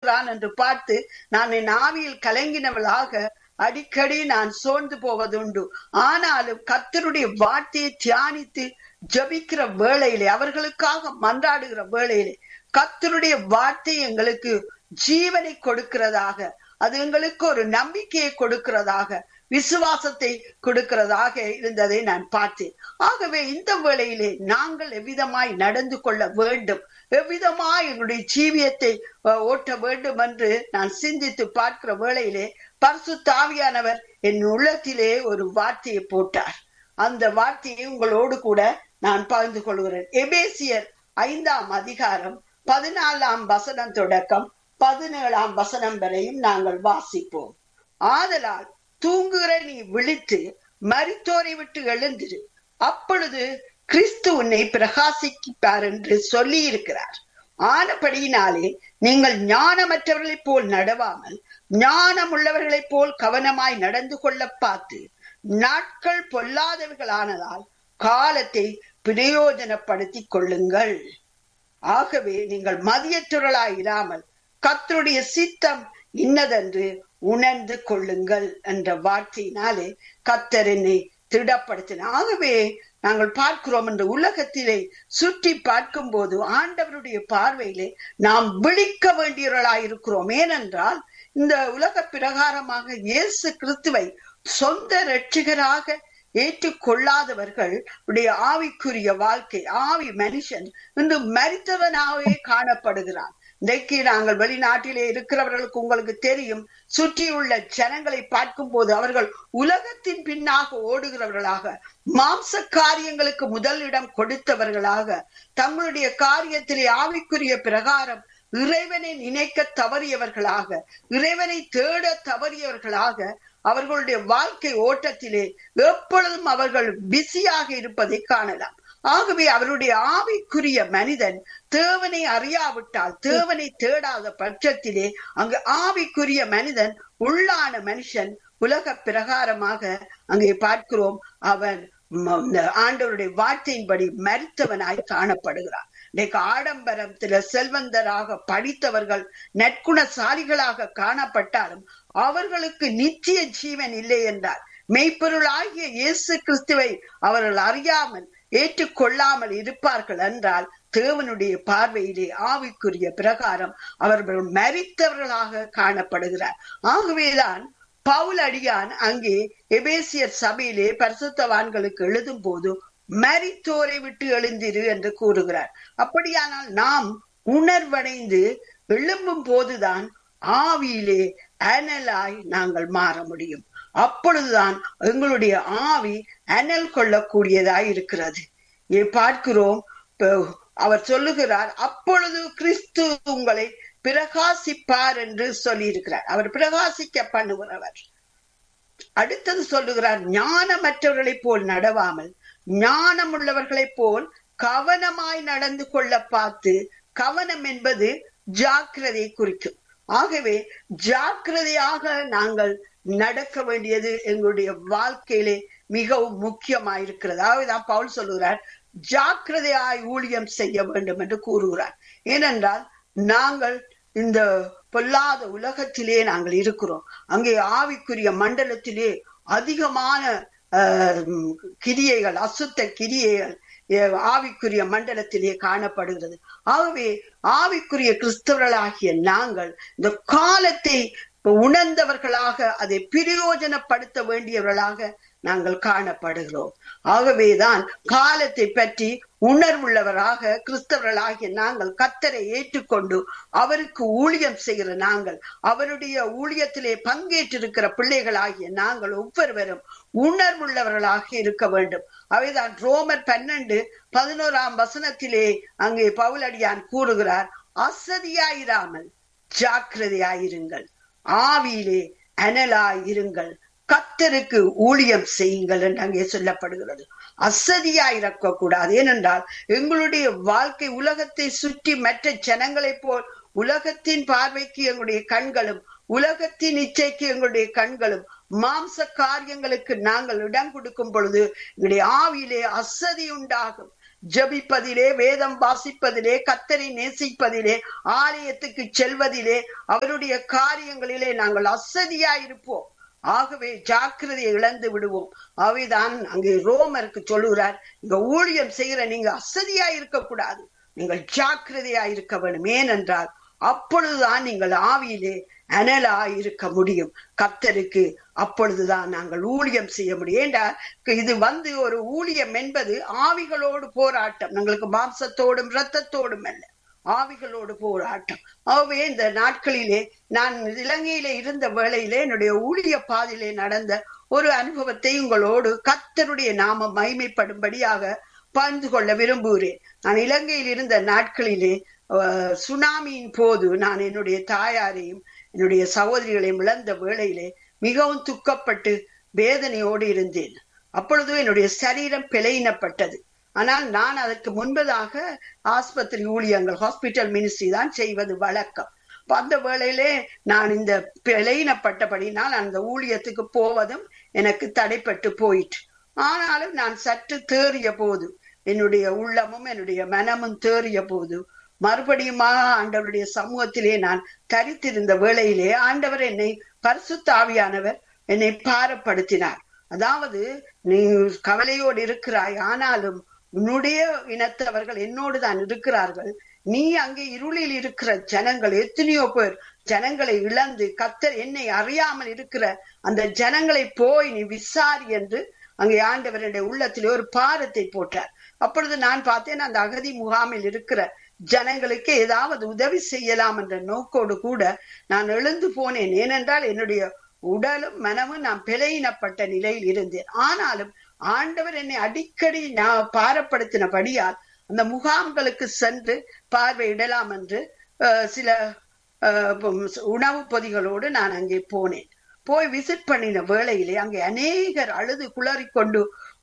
சொல்லுகிறான் என்று பார்த்து நான் என் ஆவியில் கலங்கினவளாக அடிக்கடி நான் சோர்ந்து போவதுண்டு ஆனாலும் கத்தருடைய வார்த்தையை தியானித்து ஜபிக்கிற வேளையிலே அவர்களுக்காக மன்றாடுகிற வேளையிலே கத்தருடைய வார்த்தை எங்களுக்கு ஜீவனை கொடுக்கிறதாக அது எங்களுக்கு ஒரு நம்பிக்கையை கொடுக்கிறதாக விசுவாசத்தை கொடுக்கிறதாக இருந்ததை நான் பார்த்தேன் ஆகவே இந்த வேளையிலே நாங்கள் எவ்விதமாய் நடந்து கொள்ள வேண்டும் எவ்விதமாய் எங்களுடைய ஜீவியத்தை ஓட்ட வேண்டும் என்று நான் சிந்தித்து பார்க்கிற வேளையிலே பரிசு தாவியானவர் என் உள்ளத்திலே ஒரு வார்த்தையை போட்டார் அந்த வார்த்தையை உங்களோடு கூட நான் பகிர்ந்து கொள்கிறேன் எபேசியர் ஐந்தாம் அதிகாரம் பதினாலாம் வசனம் தொடக்கம் பதினேழாம் வசனம் வரையும் நாங்கள் வாசிப்போம் ஆதலால் தூங்குகிற நீ விழித்து மரித்தோரை விட்டு எழுந்திரு அப்பொழுது கிறிஸ்து உன்னை பிரகாசிப்பார் என்று சொல்லி இருக்கிறார் ஆனபடியினாலே நீங்கள் ஞானமற்றவர்களைப் போல் நடவாமல் ஞானம் உள்ளவர்களைப் போல் கவனமாய் நடந்து கொள்ள பார்த்து நாட்கள் பொல்லாதவர்களானதால் காலத்தை பிரயோஜனப்படுத்திக் கொள்ளுங்கள் ஆகவே நீங்கள் மதியற்றவர்களாய் இராமல் கத்தருடைய சித்தம் இன்னதென்று உணர்ந்து கொள்ளுங்கள் என்ற வார்த்தையினாலே கத்தர் என்னை திடப்படுத்தின ஆகவே நாங்கள் பார்க்கிறோம் இந்த உலகத்திலே சுற்றி பார்க்கும் போது ஆண்டவருடைய பார்வையிலே நாம் விழிக்க வேண்டியவர்களாய் இருக்கிறோம் ஏனென்றால் இந்த உலக பிரகாரமாக இயேசு கிறிஸ்துவை சொந்த ரட்சிகராக ஏற்றுக்கொள்ளாதவர்கள் உடைய ஆவிக்குரிய வாழ்க்கை ஆவி மனுஷன் இன்று மரித்தவனாகவே காணப்படுகிறான் இன்றைக்கு நாங்கள் வெளிநாட்டிலே இருக்கிறவர்களுக்கு உங்களுக்கு தெரியும் சுற்றியுள்ள ஜனங்களை பார்க்கும் போது அவர்கள் உலகத்தின் பின்னாக ஓடுகிறவர்களாக மாம்ச காரியங்களுக்கு முதலிடம் கொடுத்தவர்களாக தங்களுடைய காரியத்திலே ஆவிக்குரிய பிரகாரம் இறைவனை நினைக்க தவறியவர்களாக இறைவனை தேட தவறியவர்களாக அவர்களுடைய வாழ்க்கை ஓட்டத்திலே எப்பொழுதும் அவர்கள் பிஸியாக இருப்பதை காணலாம் ஆகவே அவருடைய ஆவிக்குரிய மனிதன் தேவனை அறியாவிட்டால் தேவனை தேடாத பட்சத்திலே அங்கு ஆவிக்குரிய மனிதன் உள்ளான மனுஷன் உலக பிரகாரமாக அங்கே பார்க்கிறோம் அவன் ஆண்டவருடைய வார்த்தையின்படி மறித்தவனாய் காணப்படுகிறான் இன்னைக்கு ஆடம்பரத்துல செல்வந்தராக படித்தவர்கள் நற்குணசாலிகளாக காணப்பட்டாலும் அவர்களுக்கு நித்திய ஜீவன் இல்லை என்றார் மெய்ப்பொருளாகிய இயேசு கிறிஸ்துவை அவர்கள் அறியாமல் ஏற்றுக்கொள்ளாமல் இருப்பார்கள் என்றால் தேவனுடைய பார்வையிலே ஆவிக்குரிய பிரகாரம் அவர்கள் மறித்தவர்களாக காணப்படுகிறார் ஆகவேதான் பவுல் அடியான் அங்கே எபேசியர் சபையிலே பரிசுத்தவான்களுக்கு எழுதும் போது மரித்தோரை விட்டு எழுந்திரு என்று கூறுகிறார் அப்படியானால் நாம் உணர்வடைந்து எழும்பும் போதுதான் ஆவியிலே அனலாய் நாங்கள் மாற முடியும் அப்பொழுதுதான் எங்களுடைய ஆவி அனல் கொள்ளக்கூடியதாய் இருக்கிறது பார்க்கிறோம் அவர் சொல்லுகிறார் அப்பொழுது கிறிஸ்து உங்களை பிரகாசிப்பார் என்று சொல்லி இருக்கிறார் அவர் பிரகாசிக்க பண்ணுகிறவர் அடுத்தது சொல்லுகிறார் ஞானமற்றவர்களைப் போல் நடவாமல் ஞானம் உள்ளவர்களைப் போல் கவனமாய் நடந்து கொள்ள பார்த்து கவனம் என்பது ஜாக்கிரதை குறிக்கும் ஆகவே ஜாக்கிரதையாக நாங்கள் நடக்க வேண்டியது எங்களுடைய வாழ்க்கையிலே மிகவும் முக்கியமாயிருக்கிறது ஆகவேதான் பவுல் சொல்லுகிறார் ஜாக்கிரதையாய் ஊழியம் செய்ய வேண்டும் என்று கூறுகிறார் ஏனென்றால் நாங்கள் இந்த பொல்லாத உலகத்திலே நாங்கள் இருக்கிறோம் அங்கே ஆவிக்குரிய மண்டலத்திலே அதிகமான கிரியைகள் அசுத்த கிரியைகள் ஆவிக்குரிய மண்டலத்திலே காணப்படுகிறது ஆகவே ஆவிக்குரிய கிறிஸ்தவர்களாகிய நாங்கள் இந்த காலத்தை உணர்ந்தவர்களாக அதை பிரயோஜனப்படுத்த வேண்டியவர்களாக நாங்கள் காணப்படுகிறோம் ஆகவேதான் காலத்தை பற்றி உணர்வுள்ளவராக கிறிஸ்தவர்களாகிய நாங்கள் கத்தரை ஏற்றுக்கொண்டு அவருக்கு ஊழியம் செய்கிற நாங்கள் அவருடைய ஊழியத்திலே பங்கேற்றிருக்கிற பிள்ளைகளாகிய நாங்கள் ஒவ்வொருவரும் உணர்வுள்ளவர்களாக இருக்க வேண்டும் அவைதான் ரோமர் பன்னெண்டு பதினோராம் வசனத்திலே அங்கே பவுலடியான் கூறுகிறார் அசதியாயிராமல் ஜாக்கிரதையாயிருங்கள் ஆவியிலே அனலாயிருங்கள் கத்தருக்கு ஊழியம் செய்யுங்கள் என்று அங்கே சொல்லப்படுகிறது அசதியா இருக்க கூடாது ஏனென்றால் எங்களுடைய வாழ்க்கை உலகத்தை சுற்றி மற்ற ஜனங்களைப் போல் உலகத்தின் பார்வைக்கு எங்களுடைய கண்களும் உலகத்தின் இச்சைக்கு எங்களுடைய கண்களும் மாம்ச காரியங்களுக்கு நாங்கள் இடம் கொடுக்கும் பொழுது எங்களுடைய ஆவியிலே அசதி உண்டாகும் ஜபிப்பதிலே வேதம் வாசிப்பதிலே கத்தரை நேசிப்பதிலே ஆலயத்துக்கு செல்வதிலே அவருடைய காரியங்களிலே நாங்கள் அசதியா இருப்போம் ஆகவே ஜாக்கிரதையை இழந்து விடுவோம் அவைதான் அங்கே ரோமருக்கு சொல்லுகிறார் இங்க ஊழியம் செய்கிற நீங்க அசதியா இருக்கக்கூடாது நீங்கள் ஜாக்கிரதையா இருக்க வேண்டும் ஏனென்றால் அப்பொழுதுதான் நீங்கள் ஆவியிலே அனலா இருக்க முடியும் கத்தருக்கு அப்பொழுதுதான் நாங்கள் ஊழியம் செய்ய முடியும் ஏண்டா இது வந்து ஒரு ஊழியம் என்பது ஆவிகளோடு போராட்டம் எங்களுக்கு மாம்சத்தோடும் இரத்தத்தோடும் அல்ல ஆவிகளோடு போராட்டம் ஆகவே இந்த நாட்களிலே நான் இலங்கையிலே இருந்த வேளையிலே என்னுடைய ஊழிய பாதையிலே நடந்த ஒரு அனுபவத்தை உங்களோடு கத்தருடைய நாம மைமைப்படும்படியாக பகிர்ந்து கொள்ள விரும்புகிறேன் நான் இலங்கையில் இருந்த நாட்களிலே சுனாமியின் போது நான் என்னுடைய தாயாரையும் என்னுடைய சகோதரிகளையும் இழந்த வேளையிலே மிகவும் துக்கப்பட்டு வேதனையோடு இருந்தேன் அப்பொழுது என்னுடைய சரீரம் பிழையினப்பட்டது ஆனால் நான் அதற்கு முன்பதாக ஆஸ்பத்திரி ஊழியங்கள் ஹாஸ்பிட்டல் மினிஸ்ட்ரி தான் செய்வது வழக்கம் அந்த வேளையிலே நான் இந்த பிழையினப்பட்டபடினால் அந்த ஊழியத்துக்கு போவதும் எனக்கு தடைப்பட்டு போயிற்று ஆனாலும் நான் சற்று தேறிய போது என்னுடைய உள்ளமும் என்னுடைய மனமும் தேறிய போது மறுபடியுமாக ஆண்டவருடைய சமூகத்திலே நான் தரித்திருந்த வேளையிலே ஆண்டவர் என்னை பரிசுத்தாவியானவர் என்னை பாரப்படுத்தினார் அதாவது நீ கவலையோடு இருக்கிறாய் ஆனாலும் உன்னுடைய இனத்தவர்கள் என்னோடு தான் இருக்கிறார்கள் நீ அங்கே இருளில் இருக்கிற ஜனங்கள் எத்தனையோ பேர் ஜனங்களை இழந்து கத்தர் என்னை அறியாமல் இருக்கிற அந்த ஜனங்களை போய் நீ விசாரி என்று அங்கே ஆண்டவருடைய உள்ளத்திலே ஒரு பாரத்தை போட்டார் அப்பொழுது நான் பார்த்தேன் அந்த அகதி முகாமில் இருக்கிற ஜனங்களுக்கு ஏதாவது உதவி செய்யலாம் என்ற நோக்கோடு கூட நான் எழுந்து போனேன் ஏனென்றால் என்னுடைய உடலும் மனமும் நான் பிழையினப்பட்ட நிலையில் இருந்தேன் ஆனாலும் ஆண்டவர் என்னை அடிக்கடி நான் பாரப்படுத்தினபடியால் அந்த முகாம்களுக்கு சென்று பார்வையிடலாம் என்று சில உணவு பொதிகளோடு நான் அங்கே போனேன் போய் விசிட் பண்ணின வேளையிலே அங்கே அநேகர் அழுது குளறிக்கொண்டு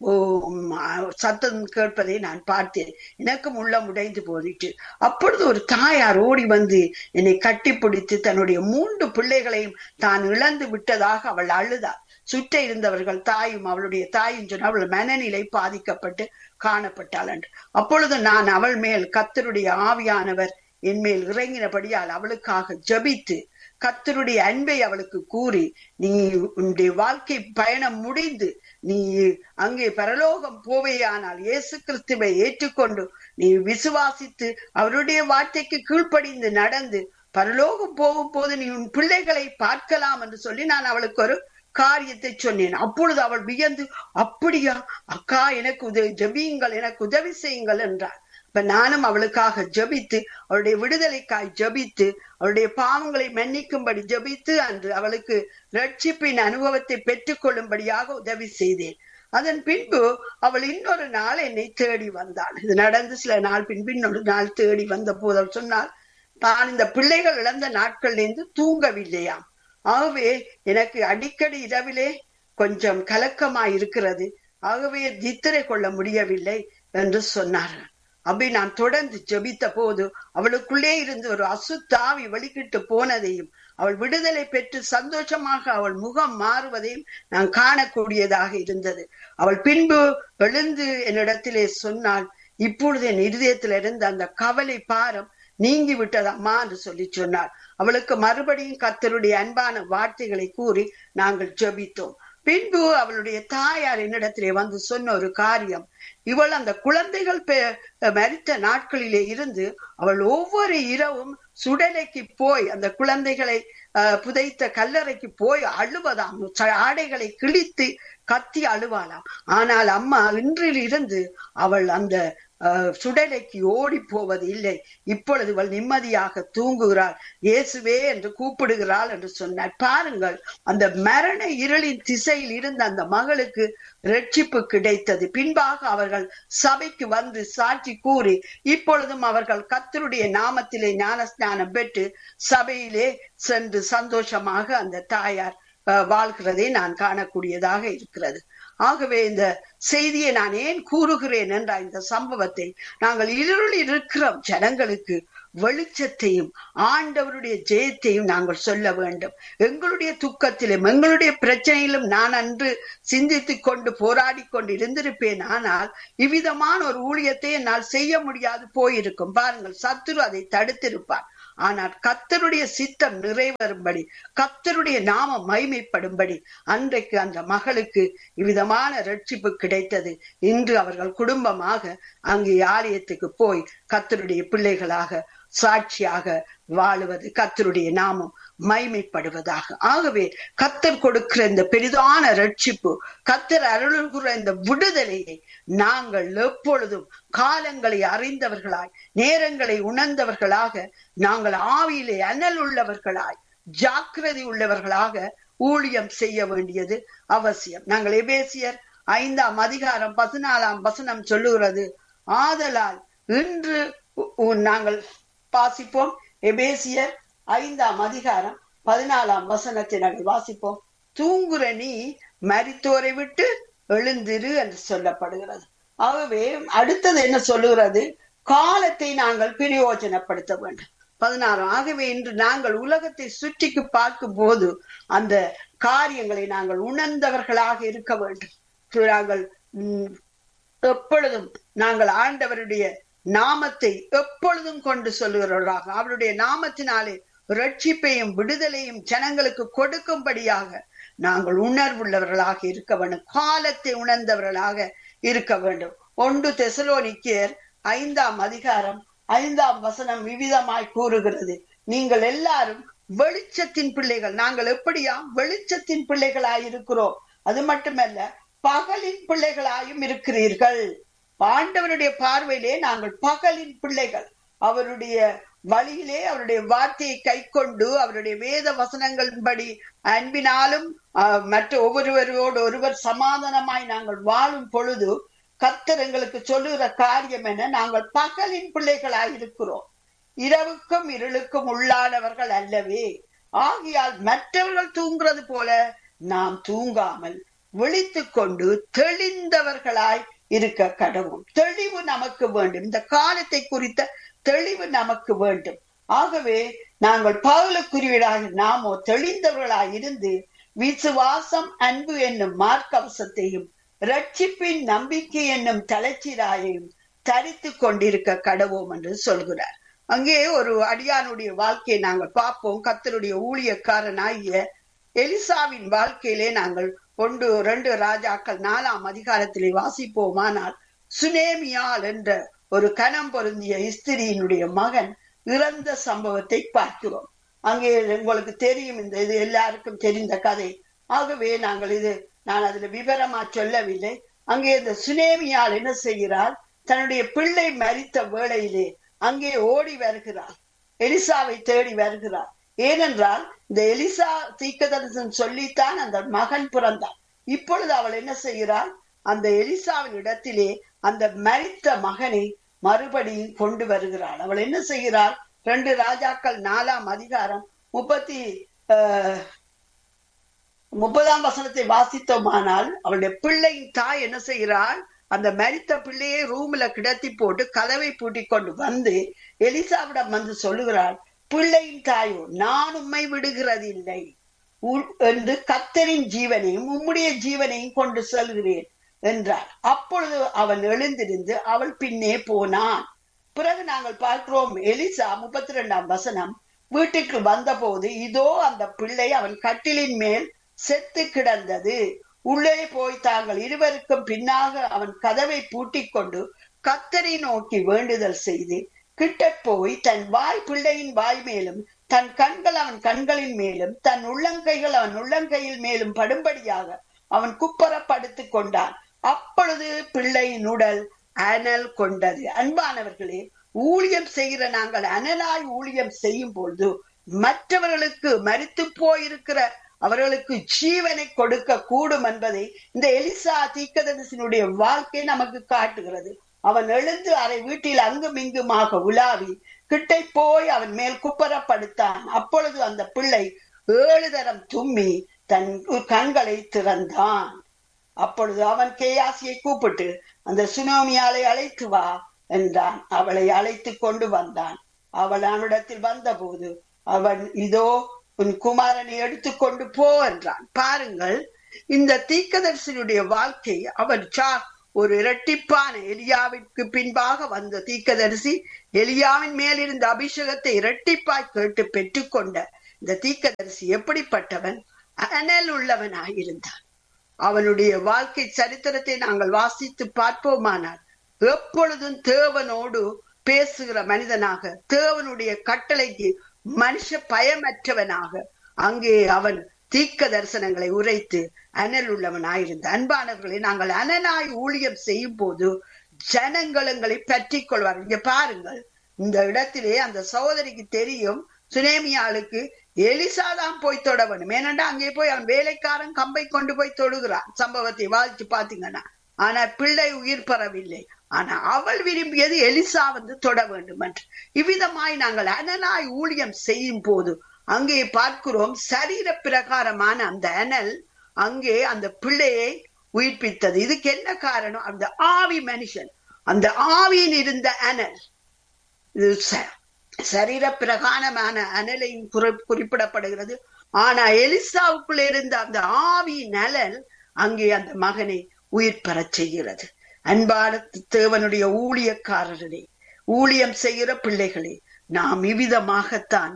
சத்தம் கேட்பதை நான் பார்த்தேன் எனக்கும் உள்ளம் உடைந்து போதிட்டு அப்பொழுது ஒரு தாயார் ஓடி வந்து என்னை கட்டிப்பிடித்து தன்னுடைய மூன்று பிள்ளைகளையும் தான் இழந்து விட்டதாக அவள் அழுதார் சுற்ற இருந்தவர்கள் தாயும் அவளுடைய தாயும் சொன்ன அவள் மனநிலை பாதிக்கப்பட்டு காணப்பட்டாள் என்று அப்பொழுது நான் அவள் மேல் கத்தருடைய ஆவியானவர் என் மேல் இறங்கினபடியால் அவளுக்காக ஜபித்து கத்தருடைய அன்பை அவளுக்கு கூறி நீ உன்னுடைய வாழ்க்கை பயணம் முடிந்து நீ அங்கே பரலோகம் போவேயானால் இயேசு கிறிஸ்துவை ஏற்றுக்கொண்டு நீ விசுவாசித்து அவருடைய வார்த்தைக்கு கீழ்ப்படிந்து நடந்து பரலோகம் போகும் போது நீ உன் பிள்ளைகளை பார்க்கலாம் என்று சொல்லி நான் அவளுக்கு ஒரு காரியத்தை சொன்னேன் அப்பொழுது அவள் வியந்து அப்படியா அக்கா எனக்கு உதவி ஜபியுங்கள் எனக்கு உதவி செய்யுங்கள் என்றார் இப்ப நானும் அவளுக்காக ஜபித்து அவளுடைய விடுதலைக்காய் ஜபித்து அவளுடைய பாவங்களை மன்னிக்கும்படி ஜபித்து அன்று அவளுக்கு ரட்சிப்பின் அனுபவத்தை பெற்றுக் கொள்ளும்படியாக உதவி செய்தேன் அதன் பின்பு அவள் இன்னொரு நாள் என்னை தேடி வந்தாள் இது நடந்து சில நாள் பின்பு இன்னொரு நாள் தேடி வந்த போது அவள் சொன்னால் தான் இந்த பிள்ளைகள் இழந்த நாட்கள்ல இருந்து தூங்கவில்லையாம் ஆகவே எனக்கு அடிக்கடி இரவிலே கொஞ்சம் கலக்கமாய் இருக்கிறது ஆகவே நித்திரை கொள்ள முடியவில்லை என்று சொன்னார்கள் அப்படி நான் தொடர்ந்து ஜபித்த போது அவளுக்குள்ளே இருந்து ஒரு அசுத்தாவி வெளிக்கிட்டு போனதையும் அவள் விடுதலை பெற்று சந்தோஷமாக அவள் முகம் மாறுவதையும் நான் காணக்கூடியதாக இருந்தது அவள் பின்பு எழுந்து என்னிடத்திலே சொன்னாள் இப்பொழுது என் இருதயத்தில் இருந்த அந்த கவலை பாரம் நீங்கி விட்டதம்மா என்று சொல்லி சொன்னார் அவளுக்கு மறுபடியும் கத்தருடைய அன்பான வார்த்தைகளை கூறி நாங்கள் ஜபித்தோம் பின்பு அவளுடைய தாயார் என்னிடத்திலே வந்து சொன்ன ஒரு காரியம் இவள் அந்த குழந்தைகள் மறித்த நாட்களிலே இருந்து அவள் ஒவ்வொரு இரவும் சுடலைக்கு போய் அந்த குழந்தைகளை புதைத்த கல்லறைக்கு போய் அழுவதாம் ஆடைகளை கிழித்து கத்தி அழுவாளாம் ஆனால் அம்மா இன்றில் இருந்து அவள் அந்த சுடலைக்கு ஓடி போவது இல்லை இப்பொழுது இவள் நிம்மதியாக தூங்குகிறாள் இயேசுவே என்று கூப்பிடுகிறாள் என்று சொன்னார் பாருங்கள் அந்த மரண இருளின் திசையில் இருந்த அந்த மகளுக்கு ரட்சிப்பு கிடைத்தது பின்பாக அவர்கள் சபைக்கு வந்து சாட்சி கூறி இப்பொழுதும் அவர்கள் கத்தருடைய நாமத்திலே ஞானஸ்நானம் பெற்று சபையிலே சென்று சந்தோஷமாக அந்த தாயார் வாழ்கிறதை நான் காணக்கூடியதாக இருக்கிறது ஆகவே இந்த செய்தியை நான் ஏன் கூறுகிறேன் என்ற இந்த சம்பவத்தை நாங்கள் இருளில் இருக்கிற ஜனங்களுக்கு வெளிச்சத்தையும் ஆண்டவருடைய ஜெயத்தையும் நாங்கள் சொல்ல வேண்டும் எங்களுடைய துக்கத்திலும் எங்களுடைய பிரச்சனையிலும் நான் அன்று சிந்தித்துக் கொண்டு போராடி கொண்டு இருந்திருப்பேன் ஆனால் இவ்விதமான ஒரு ஊழியத்தை என்னால் செய்ய முடியாது போயிருக்கும் பாருங்கள் சத்துரு அதை தடுத்திருப்பார் ஆனால் கத்தருடைய சித்தம் நிறைவேறும்படி கத்தருடைய நாமம் மைமைப்படும்படி அன்றைக்கு அந்த மகளுக்கு இவ்விதமான ரட்சிப்பு கிடைத்தது இன்று அவர்கள் குடும்பமாக அங்கே ஆலயத்துக்கு போய் கத்தருடைய பிள்ளைகளாக சாட்சியாக வாழுவது கத்தருடைய நாமம் மைமைப்படுவதாக ஆகவே கத்தர் கொடுக்கிற இந்த பெரிதான ரட்சிப்பு கத்தர் அருளுகிற இந்த விடுதலையை நாங்கள் எப்பொழுதும் காலங்களை அறிந்தவர்களாய் நேரங்களை உணர்ந்தவர்களாக நாங்கள் ஆவியிலே அனல் உள்ளவர்களாய் ஜாக்கிரதை உள்ளவர்களாக ஊழியம் செய்ய வேண்டியது அவசியம் நாங்கள் எபேசியர் ஐந்தாம் அதிகாரம் பதினாலாம் வசனம் சொல்லுகிறது ஆதலால் இன்று நாங்கள் வாசிப்போம் எபேசியர் ஐந்தாம் அதிகாரம் பதினாலாம் வசனத்தை நாங்கள் வாசிப்போம் தூங்குற நீ மரித்தோரை விட்டு எழுந்திரு என்று சொல்லப்படுகிறது ஆகவே அடுத்தது என்ன சொல்லுகிறது காலத்தை நாங்கள் பிரயோஜனப்படுத்த வேண்டும் பதினாறாம் ஆகவே இன்று நாங்கள் உலகத்தை சுற்றிக்கு பார்க்கும் போது அந்த காரியங்களை நாங்கள் உணர்ந்தவர்களாக இருக்க வேண்டும் நாங்கள் எப்பொழுதும் நாங்கள் ஆண்டவருடைய நாமத்தை எப்பொழுதும் கொண்டு சொல்லுகிறவர்களாக அவருடைய நாமத்தினாலே ரட்சிப்பையும் விடுதலையும் ஜனங்களுக்கு கொடுக்கும்படியாக நாங்கள் உணர்வுள்ளவர்களாக இருக்க வேண்டும் காலத்தை உணர்ந்தவர்களாக இருக்க வேண்டும் ஒன்று தெசலோனிக்கியர் ஐந்தாம் அதிகாரம் ஐந்தாம் வசனம் விவிதமாய் கூறுகிறது நீங்கள் எல்லாரும் வெளிச்சத்தின் பிள்ளைகள் நாங்கள் எப்படியா வெளிச்சத்தின் பிள்ளைகளாய் இருக்கிறோம் அது மட்டுமல்ல பகலின் பிள்ளைகளாயும் இருக்கிறீர்கள் ஆண்டவருடைய பார்வையிலே நாங்கள் பகலின் பிள்ளைகள் அவருடைய வழியிலே அவருடைய வார்த்தையை கை கொண்டு அவருடைய வேத வசனங்களின்படி அன்பினாலும் மற்ற ஒவ்வொருவரோடு ஒருவர் சமாதானமாய் நாங்கள் வாழும் பொழுது கத்தர் எங்களுக்கு சொல்லுகிற காரியம் என நாங்கள் பகலின் பிள்ளைகளாய் இருக்கிறோம் இரவுக்கும் இருளுக்கும் உள்ளானவர்கள் அல்லவே ஆகியால் மற்றவர்கள் தூங்குறது போல நாம் தூங்காமல் விழித்து கொண்டு தெளிந்தவர்களாய் இருக்க கடவும் தெளிவு நமக்கு வேண்டும் இந்த காலத்தை குறித்த தெளிவு நமக்கு வேண்டும் ஆகவே நாங்கள் பகலுக்குரியவராக நாமோ தெளிந்தவர்களாய் இருந்து விசுவாசம் அன்பு என்னும் மார்க்கவசத்தையும் ரட்சிப்பின் நம்பிக்கை என்னும் தலைச்சீராயையும் தரித்து கொண்டிருக்க கடவோம் என்று சொல்கிறார் அங்கே ஒரு அடியானுடைய வாழ்க்கையை நாங்கள் பார்ப்போம் கத்தருடைய ஊழியக்காரனாகிய எலிசாவின் வாழ்க்கையிலே நாங்கள் ஒன்று ரெண்டு ராஜாக்கள் நாலாம் அதிகாரத்திலே வாசிப்போமானால் சுனேமியால் என்ற ஒரு கணம் பொருந்திய இஸ்திரியினுடைய மகன் இறந்த சம்பவத்தை பார்க்கிறோம் அங்கே உங்களுக்கு தெரியும் இந்த இது எல்லாருக்கும் தெரிந்த கதை ஆகவே நாங்கள் இது நான் அதுல விவரமா சொல்லவில்லை அங்கே இந்த சுனேமியால் என்ன செய்கிறார் தன்னுடைய பிள்ளை மறித்த வேளையிலே அங்கே ஓடி வருகிறார் எலிசாவை தேடி வருகிறார் ஏனென்றால் இந்த எலிசா தீக்கதரிசன் சொல்லித்தான் அந்த மகன் பிறந்தான் இப்பொழுது அவள் என்ன செய்கிறாள் அந்த எலிசாவின் இடத்திலே அந்த மறித்த மகனை மறுபடியும் கொண்டு வருகிறாள் அவள் என்ன செய்கிறாள் ரெண்டு ராஜாக்கள் நாலாம் அதிகாரம் முப்பத்தி முப்பதாம் வசனத்தை வாசித்தோமானால் அவளுடைய பிள்ளையின் தாய் என்ன செய்கிறாள் அந்த மரித்த பிள்ளையை ரூம்ல கிடத்தி போட்டு கதவை பூட்டி கொண்டு வந்து எலிசாவிடம் வந்து சொல்லுகிறாள் பிள்ளையின் தாயோ நான் உம்மை விடுகிறதில்லை என்று கத்தரின் ஜீவனையும் உம்முடைய ஜீவனையும் கொண்டு செல்கிறேன் என்றார் அப்பொழுது அவன் எழுந்திருந்து அவள் பின்னே போனான் பிறகு நாங்கள் பார்க்கிறோம் எலிசா முப்பத்தி ரெண்டாம் வசனம் வீட்டுக்கு வந்தபோது இதோ அந்த பிள்ளை அவன் கட்டிலின் மேல் செத்து கிடந்தது உள்ளே போய் தாங்கள் இருவருக்கும் பின்னாக அவன் கதவை பூட்டிக் கொண்டு கத்தரை நோக்கி வேண்டுதல் செய்து கிட்ட போய் தன் வாய் பிள்ளையின் வாய் மேலும் தன் கண்கள் அவன் கண்களின் மேலும் தன் உள்ளங்கைகள் அவன் உள்ளங்கையில் மேலும் படும்படியாக அவன் குப்பர படுத்துக் கொண்டான் அப்பொழுது பிள்ளையின் உடல் அனல் கொண்டது அன்பானவர்களே ஊழியம் செய்கிற நாங்கள் அனலாய் ஊழியம் செய்யும் பொழுது மற்றவர்களுக்கு மறித்து போயிருக்கிற அவர்களுக்கு ஜீவனை கொடுக்க கூடும் என்பதை இந்த எலிசா தீக்கதரிசனுடைய வாழ்க்கை நமக்கு காட்டுகிறது அவன் எழுந்து அரை வீட்டில் அங்கும் இங்குமாக உலாவி கிட்டை போய் அவன் மேல் குப்பரப்படுத்தான் அப்பொழுது அந்த பிள்ளை ஏழு தரம் தும்மி தன் கண்களை திறந்தான் அப்பொழுது அவன் கேயாசியை கூப்பிட்டு அந்த சுனோமியாலை அழைத்து வா என்றான் அவளை அழைத்து கொண்டு வந்தான் அவள் அவனிடத்தில் வந்தபோது அவன் இதோ உன் குமாரனை எடுத்துக்கொண்டு போ என்றான் பாருங்கள் இந்த தீக்கதரிசனுடைய வாழ்க்கை அவன் சா ஒரு இரட்டிப்பான எலியாவிற்கு பின்பாக வந்த தீக்கதரிசி எலியாவின் மேல் இருந்த அபிஷேகத்தை இரட்டிப்பாய் கேட்டு பெற்றுக்கொண்ட இந்த தீக்கதரிசி எப்படிப்பட்டவன் அனல் உள்ளவனாயிருந்தான் அவனுடைய வாழ்க்கை சரித்திரத்தை நாங்கள் வாசித்து பார்ப்போமானால் எப்பொழுதும் தேவனோடு பேசுகிற மனிதனாக தேவனுடைய கட்டளைக்கு மனுஷ பயமற்றவனாக அங்கே அவன் தீக்க தரிசனங்களை உரைத்து அனல் உள்ளவனாயிருந்த அன்பானவர்களை நாங்கள் அனலாய் ஊழியம் செய்யும் போது ஜனங்களங்களை பற்றி கொள்வார் இங்க பாருங்கள் இந்த இடத்திலே அந்த சகோதரிக்கு தெரியும் சுனேமியாளுக்கு எலிசாதான் போய் தொட வேணும் ஏனண்டா அங்கே போய் அவன் வேலைக்காரன் கம்பை கொண்டு போய் தொடுகிறான் சம்பவத்தை வாதிச்சு பாத்தீங்கன்னா ஆனா பிள்ளை உயிர் பெறவில்லை ஆனா அவள் விரும்பியது எலிசா வந்து தொட வேண்டும் என்று இவ்விதமாய் நாங்கள் அனலாய் ஊழியம் செய்யும் போது அங்கே பார்க்கிறோம் சரீர பிரகாரமான அந்த அனல் அங்கே அந்த பிள்ளையை உயிர்ப்பித்தது இதுக்கு என்ன காரணம் அந்த ஆவி மனுஷன் அந்த ஆவியில் இருந்த அனல் இது சரீர பிரகாரமான அனலையும் குறிப்பிடப்படுகிறது ஆனா எலிசாவுக்குள்ள இருந்த அந்த ஆவி நலல் அங்கே அந்த மகனை உயிர் பெறச் செய்கிறது அன்பான தேவனுடைய ஊழியக்காரர்களே ஊழியம் செய்கிற பிள்ளைகளே நாம் இவ்விதமாகத்தான்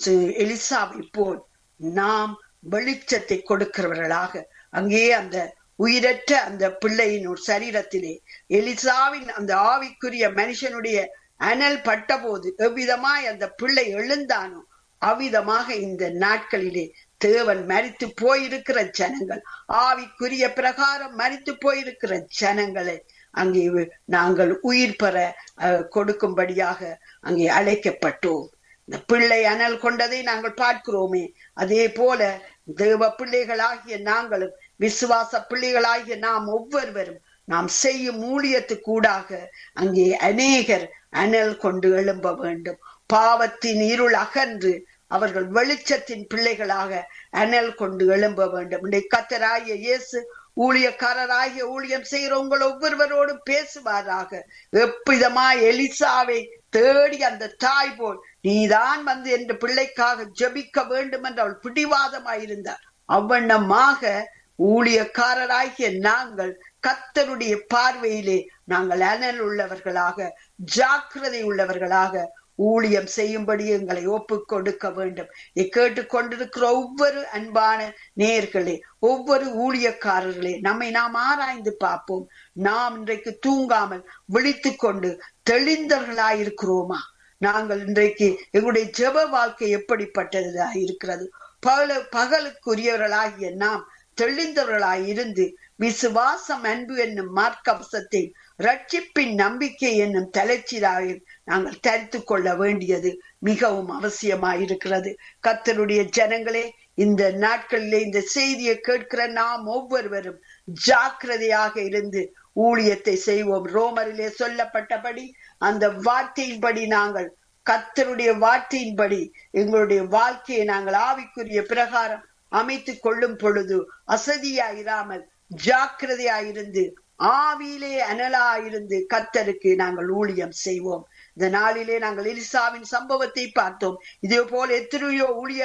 எலிசாவை போல் நாம் வெளிச்சத்தை கொடுக்கிறவர்களாக அங்கே அந்த உயிரற்ற அந்த பிள்ளையின் சரீரத்திலே எலிசாவின் அந்த ஆவிக்குரிய மனுஷனுடைய அனல் பட்டபோது எவ்விதமாய் அந்த பிள்ளை எழுந்தானோ அவ்விதமாக இந்த நாட்களிலே தேவன் மறித்து போயிருக்கிற ஜனங்கள் ஆவிக்குரிய பிரகாரம் மறித்து போயிருக்கிற ஜனங்களை அங்கே நாங்கள் உயிர் பெற கொடுக்கும்படியாக அங்கே அழைக்கப்பட்டோம் இந்த பிள்ளை அனல் கொண்டதை நாங்கள் பார்க்கிறோமே அதே போல தேவ பிள்ளைகளாகிய நாங்களும் விசுவாச பிள்ளைகளாகிய நாம் ஒவ்வொருவரும் நாம் செய்யும் ஊழியத்துக்கூடாக அங்கே அநேகர் அனல் கொண்டு எழும்ப வேண்டும் பாவத்தின் இருள் அகன்று அவர்கள் வெளிச்சத்தின் பிள்ளைகளாக அனல் கொண்டு எழும்ப வேண்டும் கத்தராகிய இயேசு ஊழியக்காரராகிய ஊழியம் செய்கிற உங்கள் ஒவ்வொருவரோடும் பேசுவாராக எப்பிதமா எலிசாவை தேடி அந்த தாய் போல் நீதான் வந்து என்ற பிள்ளைக்காக ஜபிக்க வேண்டும் என்று அவள் பிடிவாதமாயிருந்தார் அவ்வண்ணமாக ஊழியக்காரராகிய நாங்கள் கத்தருடைய பார்வையிலே நாங்கள் அனல் உள்ளவர்களாக ஜாக்கிரதை உள்ளவர்களாக ஊழியம் செய்யும்படி எங்களை ஒப்பு கொடுக்க வேண்டும் கேட்டு கொண்டிருக்கிற ஒவ்வொரு அன்பான நேர்களே ஒவ்வொரு ஊழியக்காரர்களே நம்மை நாம் ஆராய்ந்து பார்ப்போம் நாம் இன்றைக்கு தூங்காமல் விழித்து கொண்டு தெளிந்தவர்களாயிருக்கிறோமா நாங்கள் இன்றைக்கு எங்களுடைய ஜெப வாழ்க்கை எப்படிப்பட்டதா இருக்கிறது பகல பகலுக்குரியவர்களாகிய நாம் தெளிந்தவர்களாய் இருந்து விசுவாசம் அன்பு என்னும் மார்க்கவசத்தை ரட்சிப்பின் நம்பிக்கை என்னும் தலைச்சிராக நாங்கள் தரித்து கொள்ள வேண்டியது மிகவும் அவசியமாயிருக்கிறது கத்தருடைய ஜனங்களே இந்த நாட்களிலே இந்த செய்தியை கேட்கிற நாம் ஒவ்வொருவரும் ஜாக்கிரதையாக இருந்து ஊழியத்தை செய்வோம் ரோமரிலே சொல்லப்பட்டபடி அந்த வார்த்தையின்படி நாங்கள் கத்தருடைய வார்த்தையின்படி எங்களுடைய வாழ்க்கையை நாங்கள் ஆவிக்குரிய பிரகாரம் அமைத்து கொள்ளும் பொழுது அசதியாயிராமல் ஜாக்கிரதையாயிருந்து ஆவியிலே அனலாயிருந்து கத்தருக்கு நாங்கள் ஊழியம் செய்வோம் இந்த நாளிலே நாங்கள் எலிசாவின் சம்பவத்தை பார்த்தோம் இதே போல எத்தனையோ ஊழிய